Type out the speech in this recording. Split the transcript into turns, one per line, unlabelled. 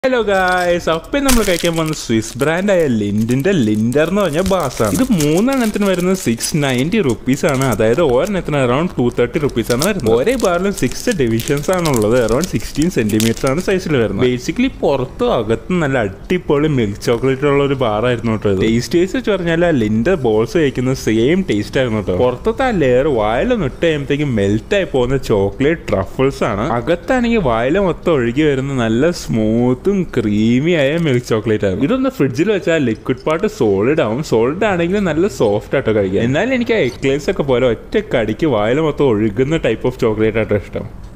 hello guys അപ്പം നമ്മൾ കഴിക്കാൻ പോകുന്ന സ്വിസ് ബ്രാൻഡായ ലിൻഡിന്റെ ലിൻഡർ എന്ന് പറഞ്ഞ ബാസാണ് ഇത് മൂന്നെണ്ണത്തിന് വരുന്നത് സിക്സ് നയൻറ്റി റുപ്പീസ് ആണ് അതായത് ഒരെണ്ണത്തിന് അറൌണ്ട് ടു തേർട്ടി റുപ്പീസ് ആണ് വരുന്നത് ഒരേ ബാറിലും സിക്സ് ഡിവിഷൻസ് ആണുള്ളത് അറൌണ്ട് സിക്സ്റ്റീൻ സെന്റിമീറ്റർ ആണ് സൈസിൽ വരുന്നത് ബേസിക്കലി പുറത്തും അകത്തും നല്ല അടിപൊളി മിൽക്ക് ചോക്ലേറ്റ് ഉള്ള ഒരു ബാറായിരുന്നു കേട്ടോ ടേസ്റ്റ് ടേസ്റ്റ് വെച്ച് പറഞ്ഞാൽ ആ ലിൻഡർ ബോൾസ് കഴിക്കുന്ന സെയിം ടേസ്റ്റ് ആയിരുന്നു കേട്ടോ പുറത്തത്തെ ആ ലെയർ വായിലൊന്ന് ഇട്ട് കഴിയുമ്പോഴത്തേക്കും മെൽറ്റ് ആയി പോകുന്ന ചോക്ലേറ്റ് ട്രഫിൾസ് ആണ് അകത്താണെങ്കിൽ വായില മൊത്തം ഒഴുകി വരുന്ന നല്ല സ്മൂത്തും ക്രീമി ആയ മിൽക്ക് ചോക്ലേറ്റ് ആണ് ഇതൊന്ന് ഫ്രിഡ്ജിൽ വെച്ചാൽ ലിക്വിഡ് പാർട്ട് സോളിഡ് ആവും സോളിഡ് ആണെങ്കിലും നല്ല സോഫ്റ്റ് ആട്ടോ കഴിക്കാം എന്നാലും എനിക്ക് ആ എക്ലേസ് ഒക്കെ പോലെ ഒറ്റ കടിക്ക് വായില മൊത്തം ഒഴുകുന്ന ടൈപ്പ് ഓഫ് ചോക്ലേറ്റ് ആട്ടോ ഇഷ്ടം